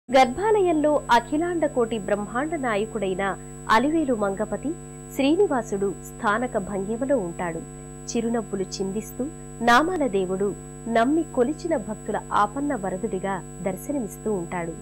గర్భాలయంలో అఖిలాండ కోటి బ్రహ్మాండ నాయకుడైన అలివేలు మంగపతి శ్రీనివాసుడు స్థానక భంగిమలో ఉంటాడు చిరునవ్వులు చిందిస్తూ నామాల దేవుడు నమ్మి కొలిచిన భక్తుల ఆపన్న వరదుడిగా దర్శనమిస్తూ ఉంటాడు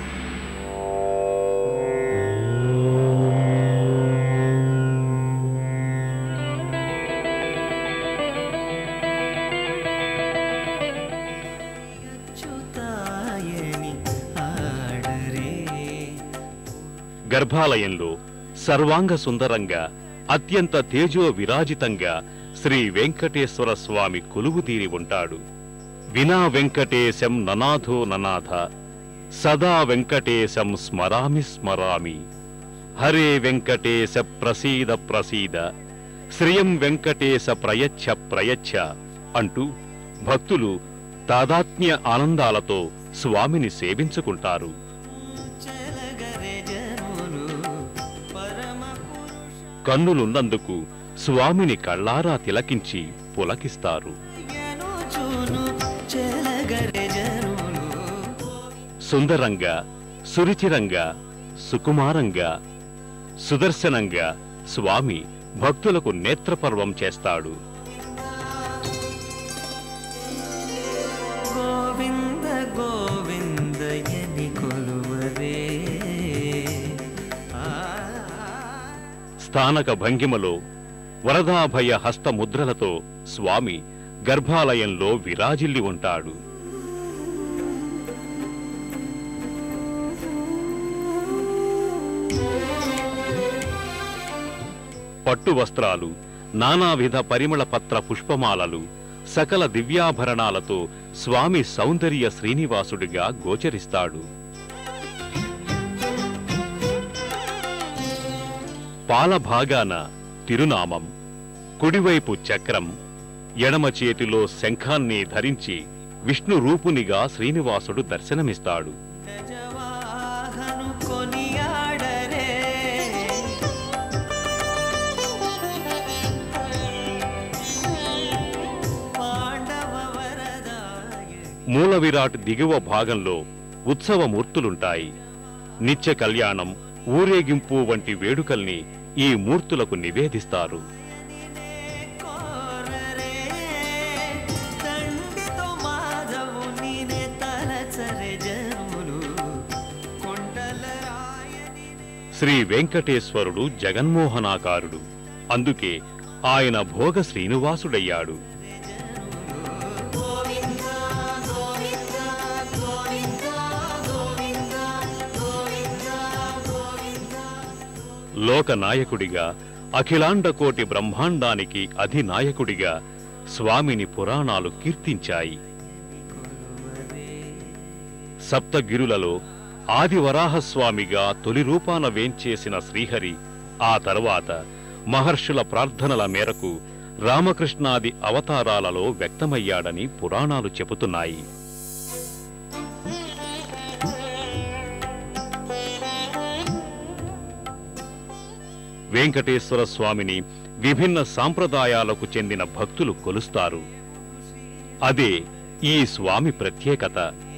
అచ్యుతాయని ఆడరే గర్భాలయంలో సర్వాంగ సుందరంగా అత్యంత తేజో విరాజితంగా శ్రీ వెంకటేశ్వర స్వామి కొలువుదీరి ఉంటాడు వినా వెంకటేశం ననాథో ననాథ సదా వెంకటేశం స్మరామి స్మరామి హరే వెంకటేశ ప్రసీద ప్రసీద శ్రియం వెంకటేశ ప్రయచ్ఛ ప్రయచ్ఛ అంటూ భక్తులు తాదాత్మ్య ఆనందాలతో స్వామిని సేవించుకుంటారు చెలగరే జనులు పరమ పురుష కన్నులున్నందుకు స్వామిని కళ్ళారా తిలకించి పులకిస్తారు చూను చెలగరే జనులు సుందరంగా సురుచిరంగా సుకుమారంగా సుదర్శనంగా స్వామి భక్తులకు నేత్రపర్వం చేస్తాడు గోవింద గోవిందయని కొలువరే ఆ స్థానక భంగిమలో వరదాభయ హస్తముద్రలతో స్వామి గర్భాలయంలో విరాజిల్లి ఉంటాడు పట్టు వస్త్రాలు నానావిధ పరిమళ పత్ర పుష్పమాలలు సకల దివ్యాభరణాలతో స్వామి సౌందర్య శ్రీనివాసుడిగా గోచరిస్తాడు పాల భాగాన తిరునామం కుడివైపు చక్రం ఎడమ చేతిలో శంఖాన్ని ధరించి విష్ణు రూపునిగా శ్రీనివాసుడు దర్శనమిస్తాడు గజవాహను కొనియాడరే పాండవ వరదాయ మూల విరాట్ దిగువ భాగంలో ఉత్సవమూర్తులుంటాయి నిత్య కళ్యాణం ఊరేగింపు వంటి వేడుకల్ని ఈ మూర్తులకు నివేదిస్తారు కోరరే తండ్రితో మాధవునినే తలచరే జనులు కొండల రాయని శ్రీ వెంకటేశ్వరుడు జగన్మోహనాకారుడు అందుకే ఆయన భోగ శ్రీనివాసుడయ్యాడు లోకనాయకుడిగా అఖిలాండ కోటి బ్రహ్మాండానికి అధినాయకుడిగా స్వామిని పురాణాలు కీర్తించాయి సప్తగిరులలో ఆదివరాహస్వామిగా తొలి రూపాన వేంచేసిన శ్రీహరి ఆ తర్వాత మహర్షుల ప్రార్థనల మేరకు రామకృష్ణాది అవతారాలలో వ్యక్తమయ్యాడని పురాణాలు చెబుతున్నాయి వెంకటేశ్వర స్వామిని విభిన్న సాంప్రదాయాలకు చెందిన భక్తులు కొలుస్తారు అదే ఈ స్వామి ప్రత్యేకత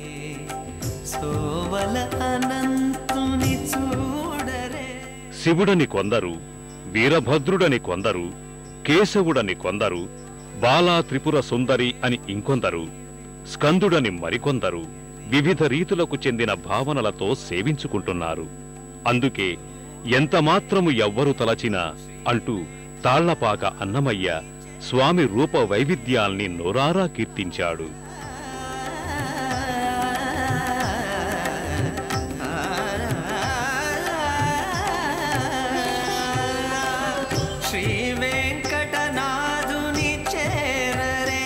సోవల అనంతుని చూడరే శివుడని కొందరు వీరభద్రుడని కొందరు కేశవుడని కొందరు బాలా త్రిపుర సుందరి అని ఇంకొందరు స్కందుడని మరికొందరు వివిధ రీతులకు చెందిన భావనలతో సేవించుకుంటున్నారు అందుకే ఎంతమాత్రము ఎవ్వరు తలచినా అంటూ తాళ్లపాక అన్నమయ్య స్వామి రూప వైవిధ్యాల్ని నోరారా కీర్తించాడు శ్రీ వెంకటనాథుని చేరరే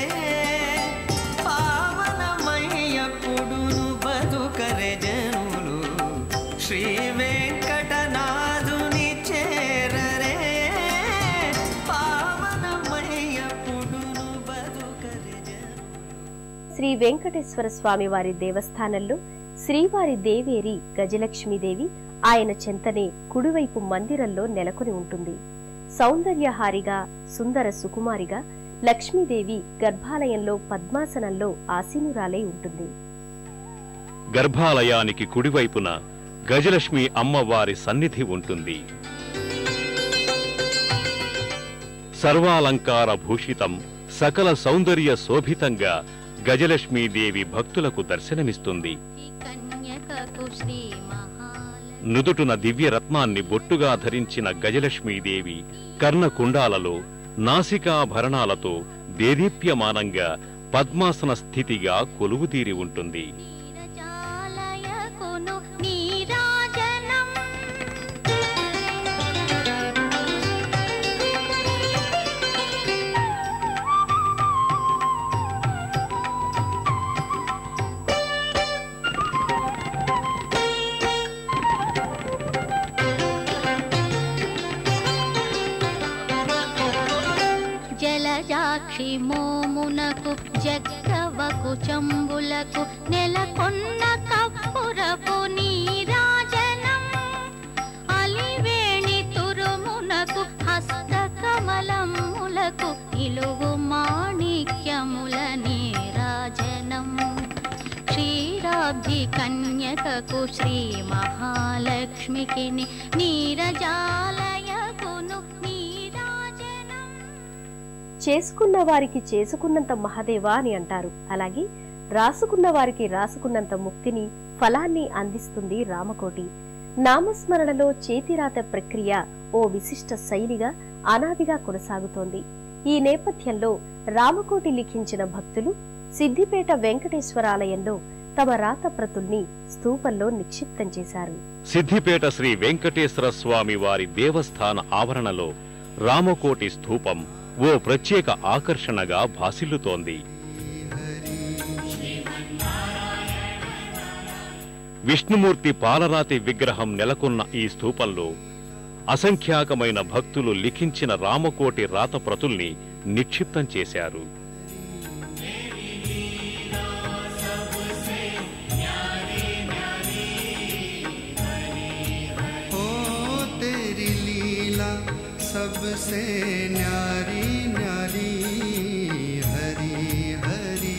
పావనమయ్యప్పుడును బతుకరే జనులు శ్రీ వెంకటనాథుని చేరరే పావనమయ్యప్పుడును బతుకరే జనులు శ్రీ వెంకటేశ్వర స్వామి వారి దేవస్థానంలో శ్రీవారి దేవేరి గజలక్ష్మీదేవి ఆయన చెంతనే కుడివైపు మందిరంలో నెలకొని ఉంటుంది సౌందర్యహారిగా సుందర సుకుమారిగా లక్ష్మీదేవి గర్భాలయంలో పద్మాసనంలో ఆసీనురాలై ఉంటుంది గర్భాలయానికి కుడివైపున గజలక్ష్మి అమ్మవారి సన్నిధి ఉంటుంది సర్వాలంకార భూషితం సకల సౌందర్య శోభితంగా గజలక్ష్మీదేవి భక్తులకు దర్శనమిస్తుంది కన్యకకు శ్రీ మహాల నుదుటున దివ్య రత్నాన్ని బొట్టుగా ధరించిన గజలక్ష్మీదేవి కర్ణకుండాలలో నాసికాభరణాలతో దేదీప్యమానంగా పద్మాసన స్థితిగా కొలువుదీరి ఉంటుంది నీరజాలయకును నీరాజనం జలజాక్షి మోమునకు జగ్గవకు చంబులకు నెలకొన్న కప్పురపు నీరాజనం అలివేణి తురుమునకు హస్తకమలములకు ఇలుగు మాణిక్యముల నీరాజనం క్షీరాబ్ధి కన్యకకు శ్రీ మహాలక్ష్మికి నీరజాలయకును నీరాజనం చేసుకున్న వారికి చేసుకున్నంత మహాదేవా అని అంటారు అలాగే రాసుకున్న వారికి రాసుకున్నంత ముక్తిని ఫలాన్ని అందిస్తుంది రామకోటి నామస్మరణలో చేతిరాత ప్రక్రియ ఓ విశిష్ట శైలిగా అనాదిగా కొనసాగుతోంది ఈ నేపథ్యంలో రామకోటి లిఖించిన భక్తులు సిద్దిపేట వెంకటేశ్వరాలయంలో తమ రాత ప్రతుల్ని స్తూపంలో నిక్షిప్తం చేశారు సిద్ధిపేట శ్రీ వెంకటేశ్వర స్వామి వారి దేవస్థాన ఆవరణలో రామకోటి స్థూపం ఓ ప్రత్యేక ఆకర్షణగా భాసిల్లుతోంది విష్ణుమూర్తి పాలరాతి విగ్రహం నెలకొన్న ఈ స్థూపంలో అసంఖ్యాకమైన భక్తులు లిఖించిన రామకోటి రాతప్రతుల్ని నిక్షిప్తం చేశారు ओ तेरी लीला सबसे न्यारी न्यारी हरी हरी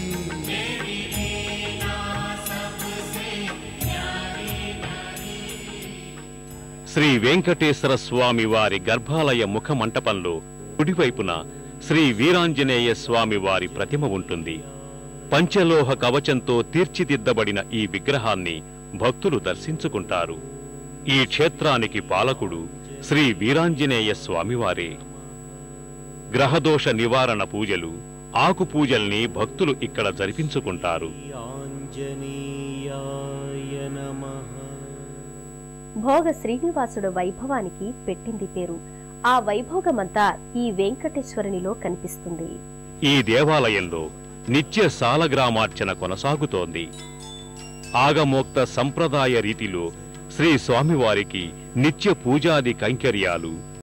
శ్రీ వెంకటేశ్వర స్వామి వారి గర్భాలయ ముఖ మంటపంలో కుడివైపున శ్రీ వీరాంజనేయ స్వామి వారి ప్రతిమ ఉంటుంది పంచలోహ కవచంతో తీర్చిదిద్దబడిన ఈ విగ్రహాన్ని భక్తులు దర్శించుకుంటారు ఈ క్షేత్రానికి పాలకుడు శ్రీ వీరాంజనేయ స్వామివారే గ్రహదోష నివారణ పూజలు ఆకు పూజల్ని భక్తులు ఇక్కడ జరిపించుకుంటారు ఆంజనేయాయ నమః భోగ శ్రీనివాసుడు వైభవానికి పెట్టింది పేరు ఆ వైభోగమంతా ఈ వెంకటేశ్వరునిలో కనిపిస్తుంది ఈ దేవాలయంలో నిత్య సాలగ్రామార్చన కొనసాగుతోంది ఆగమోక్త సంప్రదాయ రీతిలో శ్రీ స్వామివారికి నిత్య పూజాది కైంకర్యాలు